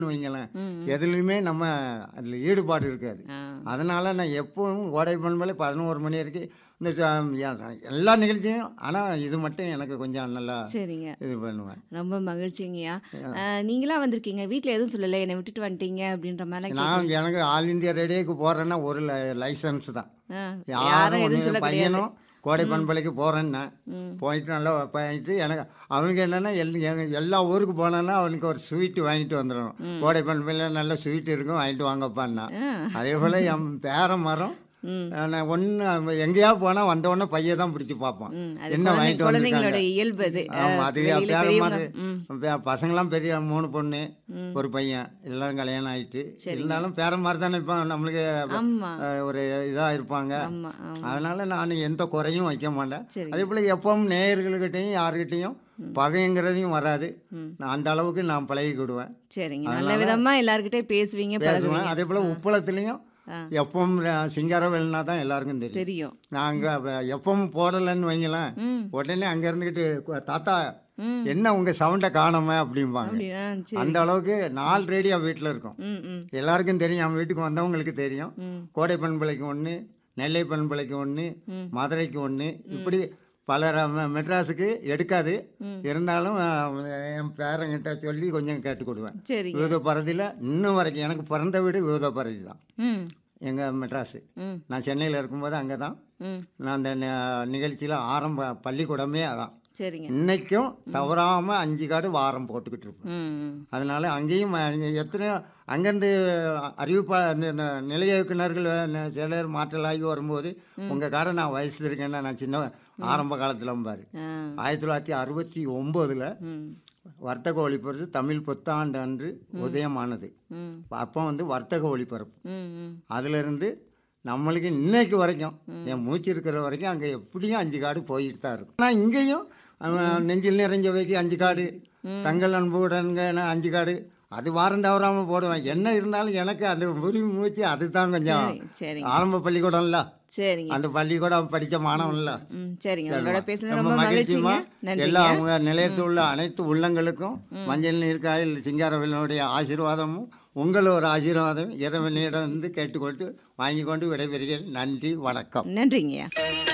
வைங்களேன் ம், எதுலையுமே நம்ம அதில் ஈடுபாடு இருக்காது ஆ. அதனால நான் எப்பவும் கோடை பண்பலை பதினோரு மணி வரைக்கும் இந்த ச- எ- எல்லா நிகழ்ச்சியும் ஆனால் இது மட்டும் எனக்கு கொஞ்சம் நல்லா சரிங்க இது பண்ணுவேன் ரொம்ப மகிழ்ச்சிங்கய்யா அஹ், நீங்களா வந்திருக்கீங்க வீட்டில் எதுவும் சொல்லலை என்னை விட்டுட்டு வந்துட்டீங்க அப்படின்ற மாதிரிலாம் நான் எனக்கு ஆல் இந்தியா ரேடியோக்கு போகிறேன்னா ஒரு லைசன்ஸ் தான் கேட்க யாரும் யாரும் எதுவும் ஒண்ணு சொல்ல கிடையாது பையனும் கோடை பண்பலைக்கு போகிறேன்னா ம். போயிட்டு நல்லா போயிட்டு எனக்கு அவனுக்கு என்னென்னா எல் எங்க எல்லா ஊருக்கு போனேன்னா அவனுக்கு ஒரு ஸ்வீட்டு வாங்கிட்டு வந்துடணும் கோடை பண்பலையில் நல்ல ஸ்வீட் இருக்கும் வாங்கிட்டு வாங்கப்பான்னா ஆ. அதே போல் என் பேர மரம் ம் நான் ஒன்று எங்கேயாவது போனால் வந்த உடனே பையை தான் பிடிச்சி பார்ப்பான் ம் அது என்ன குழந்தை- வாங்கிட்டு குழந்தைங்களோட வந்திருக்காங்க இயல்பு அது ஆமாம் அது வெளியில பேர பெரியவங்க மாதிரி ம் பே- பசங்களாம் பெரிய மூணு பொண்ணு ம். ஒரு பையன் எல்லாரும் கல்யாணம் ஆயிட்டு சரிங்க. இருந்தாலும் பேர மாதிரி தானே இப்போ நம்மளுக்கு ஆமா அஹ், ஒரு இதாக இருப்பாங்க ஆமா ஆமா அதனால நான் எந்த குறையும் வைக்க மாட்டேன் சரிங்க. அதே போல் எப்பவும் நேயர்கள்கிட்டையும் யாருக்கிட்டையும் பகைங்கிறதையும் வராது ம். நான் அந்த அளவுக்கு நான் பழகிக்கிடுவேன் சரிங்க நல்ல விதமா எல்லார்கிட்டயும் பேசுவீங்க பேசுவேன் பழகுவீங்க அதே போல் உப்பளத்துலேயும் ஆ. எப்பவும் சிங்காரவேல்னா தான் எல்லாருக்கும் தெரியும் தெரியும் நாங்கள் எப்பவும் போடலைன்னு வைங்களேன் ம் உடனே அங்கே இருந்துக்கிட்டு "கு- தாத்தா ம் என்ன உங்கள் சவுண்டை காணோமே அப்படிம்பாங்க அப்படி ஆ சரி அந்த அளவுக்கு நாலு ரேடியோ வீட்டில் இருக்கும் ம் ம் எல்லாருக்கும் தெரியும் அவன் வீட்டுக்கு வந்தவங்களுக்கு தெரியும் ம் கோடை பண்பலைக்கு ஒன்று நெல்லை பண்பலைக்கு ஒன்று ம். மதுரைக்கு ஒன்று இப்படி பல ர- ம- மெட்ராஸுக்கு எடுக்காது ம். இருந்தாலும் அஹ், என் பேரங்கிட்ட சொல்லி கொஞ்சம் கேட்டுக்கொடுவேன் சரிங்க விவித பரதியில் இன்னும் வரைக்கும் எனக்கு பிறந்த வீடு விவித பரதி தான் ம் எங்கள் மெட்ராஸு ம் நான் சென்னையில் இருக்கும்போது அங்கே தான் ம் நான் அந்த நிகழ்ச்சியில் ஆரம்ப பள்ளிக்கூடமே அதான் சரிங்க இன்னைக்கும் தவறாமல் அஞ்சு காடு வாரம் போட்டுக்கிட்டு இருப்பேன் ம் ம் அதனால அங்கேயும் அங்க எத்தனையோ அங்கேருந்து அறிவிப்பா இந்த இந்த நிலைய இயக்குனர்கள் ந- சிலர் மாற்றலாகி வரும்போது உங்கள் காடை நான் வயசு இருக்கேன்னா நான் சின்ன ஆரம்ப காலத்தில் பாரு ஆ ஆயிரத்தி தொள்ளாயிரத்தி அறுபத்தி ஒம்போதில் ம் வர்த்தக ஒளிபரப்பு தமிழ் புத்தாண்டு அன்று உதயமானது ம் அப்போ வந்து வர்த்தக ஒளிபரப்பு ம் ம் அதிலிருந்து நம்மளுக்கு இன்னைக்கு வரைக்கும் என் மூச்சு இருக்கிற வரைக்கும் அங்கே எப்படியும் அஞ்சு காடு போயிட்டு தான் இருக்கும் ஆனால் இங்கேயும் அவன் நெஞ்சில் நிறைஞ்ச வைக்க அஞ்சு காடு தங்கள் அன்புடன்க நான் அஞ்சு காடு அது வாரம் தவறாமல் போடுவேன் என்ன இருந்தாலும் எனக்கு அந்த உரிமை மூச்சு அதுதான் கொஞ்சம் சரி சரிங்க ஆரம்ப பள்ளிக்கூடம்ல சரிங்க அந்த பள்ளிக்கூடம் படித்த மாணவன்ல ம் சரிங்க உங்களோட பேசுனது ரொம்ப ரொம்ப மகிழ்ச்சிமா மகிழ்ச்சிங்க எல்லா நன்றிங்க அவங்க நிலையத்தில் உள்ள அனைத்து உள்ளங்களுக்கும் மஞ்சள் நீர்க்காயில் சிங்காரவேலனுடைய ஆசீர்வாதமும் உங்கள் ஒரு ஆசீர்வாதம் இறைவனிடம் இருந்து கேட்டுக்கொண்டு வாங்கி கொண்டு விடைபெறுகிறேன் நன்றி வணக்கம் நன்றிங்கய்யா